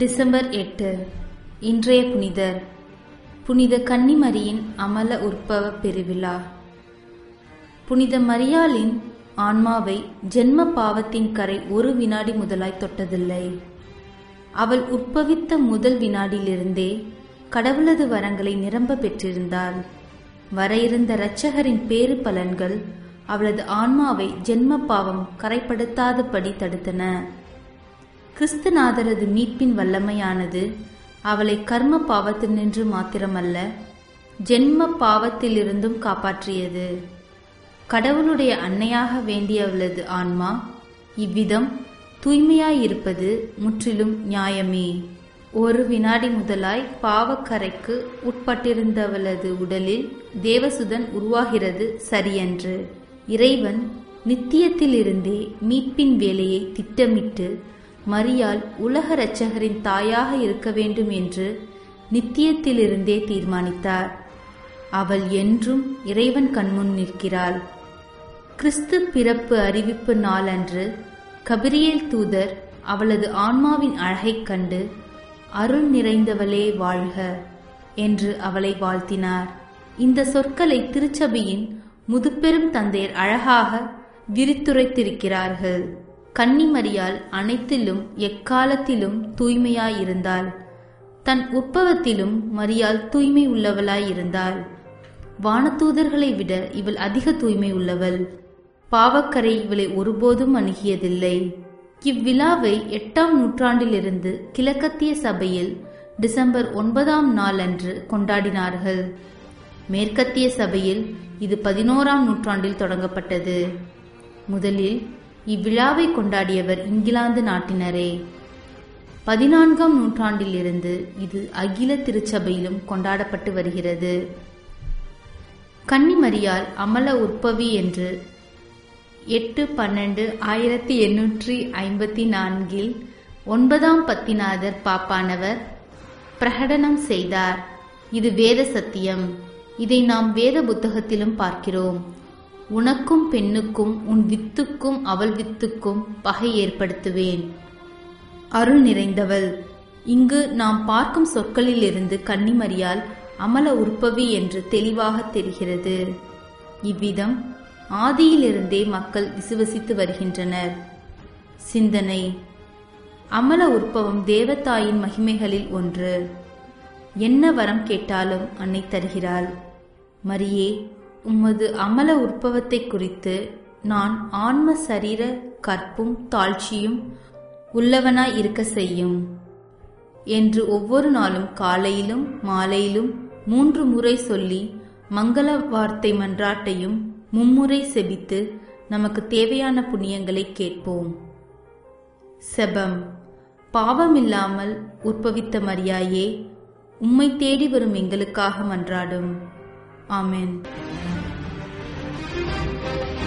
December எட்டு இன்றைய புனிதர் புனித கன்னிமரியின் அமல உற்பவ பெருவிழா புனித மரியாளின் ஆன்மாவை ஜென்ம பாவத்தின் கரை ஒரு வினாடி முதலாய் தொட்டதில்லை அவள் உற்பவித்த முதல் வினாடியிலிருந்தே கடவுளது வரங்களை நிரம்ப பெற்றிருந்தாள் வர இருந்த இரட்சகரின் பேறு பலன்கள் அவளது ஆன்மாவை ஜென்ம பாவம் கரைப்படுத்தாதபடி தடுத்தன கிறிஸ்துநாதரது மீட்பின் வல்லமையானது அவளை கர்ம பாவத்தினின்று மாத்திரமல்ல ஜென்ம பாவத்திலிருந்தும் காப்பாற்றியது கடவுளுடைய அன்னையாக வேண்டியவளது ஆன்மா இவ்விதம் தூய்மையாயிருப்பது முற்றிலும் நியாயமே ஒரு வினாடி முதலாய் பாவக்கரைக்கு உட்பட்டிருந்தவளது உடலில் தேவசுதன் உருவாகிறது சரியன்று இறைவன் நித்தியத்திலிருந்தே மீட்பின் வேலையை திட்டமிட்டு மரியாள் உலக இரட்சகரின் தாயாக இருக்க வேண்டும் என்று நித்தியத்திலிருந்தே தீர்மானித்தார் அவள் என்றும் இறைவன் கண்முன் நிற்கிறாள் கிறிஸ்து பிறப்பு அறிவிப்பு நாளன்று கபிரியேல் தூதர் அவளது ஆன்மாவின் அழகைக் கண்டு அருள் நிறைந்தவளே வாழ்க என்று அவளை வாழ்த்தினார் இந்த சொற்களை திருச்சபையின் முதுபெரும் தந்தையர் அழகாக விரித்துரைத்திருக்கிறார்கள் கன்னிமரியால் அனைத்திலும் எக்காலத்திலும் தூய்மையாயிருந்தாள் தன் உற்பவத்திலும் மரியாள் தூய்மை உள்ளவளாயிருந்தாள் வானதூதர்களை விட இவள் அதிக தூய்மை உள்ளவள் பாவக்கரை இவளை ஒருபோதும் அணுகியதில்லை இவ்விழாவை எட்டாம் நூற்றாண்டிலிருந்து கிழக்கத்திய சபையில் டிசம்பர் ஒன்பதாம் நாளன்று கொண்டாடினார்கள் மேற்கத்திய சபையில் இது பதினோராம் நூற்றாண்டில் தொடங்கப்பட்டது முதலில் இவ்விழாவை கொண்டாடியவர் இங்கிலாந்து நாட்டினரே பதினான்காம் நூற்றாண்டிலிருந்து இது அகில திருச்சபையிலும் கொண்டாடப்பட்டு வருகிறது கன்னிமரியால் அமல உற்பவி என்று எட்டு பன்னெண்டு ஆயிரத்தி எண்ணூற்றி ஐம்பத்தி நான்கில் ஒன்பதாம் பத்திநாதர் பாப்பானவர் பிரகடனம் செய்தார் இது வேத சத்தியம் இதை நாம் வேத புத்தகத்திலும் பார்க்கிறோம் உனக்கும் பெண்ணுக்கும் உன் வித்துக்கும் அவள் வித்துக்கும் பகை ஏற்படுத்துவேன் அருள் நிறைந்தவள் இங்கு நாம் பார்க்கும் சொற்களிலிருந்து கன்னிமரியால் அமல உற்பவி என்று தெளிவாக தெரிகிறது இவ்விதம் ஆதியிலிருந்தே மக்கள் விசுவசித்து வருகின்றனர் சிந்தனை அமல உற்பவம் தேவதாயின் மகிமைகளில் ஒன்று என்ன வரம் கேட்டாலும் அன்னை தருகிறாள் மரியே உமது அமல உற்பவத்தை குறித்து நான் ஆன்ம சரீர கற்பும் தாழ்ச்சியும் உள்ளவனாய் இருக்க செய்யும் என்று ஒவ்வொரு நாளும் காலையிலும் மாலையிலும் மூன்று முறை சொல்லி மங்கள வார்த்தை மன்றாட்டையும் மும்முறை செபித்து நமக்கு தேவையான புண்ணியங்களை கேட்போம் செபம் பாவமில்லாமல் உற்பவித்த மரியாயே உம்மை தேடி வரும் எங்களுக்காக மன்றாடும் ஆமென்